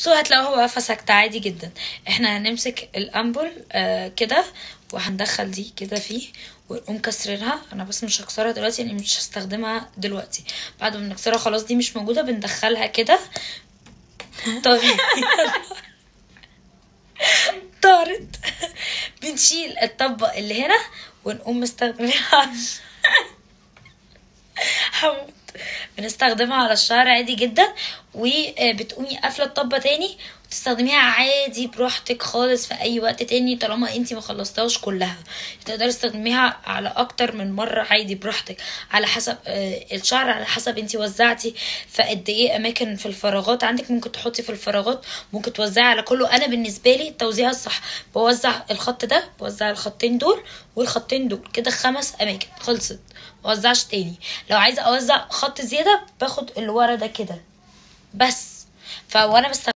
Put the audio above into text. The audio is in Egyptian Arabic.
بصوا هتلاقوا هو فسكت عادي جدا احنا هنمسك الامبول آه كده وهندخل دي كده فيه ونقوم كسرينها انا بس مش هكسرها دلوقتي يعني مش هستخدمها دلوقتي بعد ما نكسرها خلاص دي مش موجوده بندخلها كده طيب طارت بنشيل الطبق اللي هنا ونقوم مستخدمينها هموت بنستخدمها على الشعر عادي جدا وبتقومي قافله الطبه تاني وتستخدميها عادي براحتك خالص في اي وقت تاني طالما انتي ما خلصتهاش كلها تقدري تستخدميها على اكتر من مره عادي براحتك على حسب آه، الشعر على حسب انتي وزعتي في قد ايه اماكن في الفراغات عندك ممكن تحطي في الفراغات ممكن توزعي على كله انا بالنسبه لي التوزيع الصح بوزع الخط ده بوزع الخطين دول والخطين دول كده خمس اماكن خلصت موزعش تاني لو عايزه اوزع خط زياده باخد اللي ورا ده كده بس فوانا بستخدم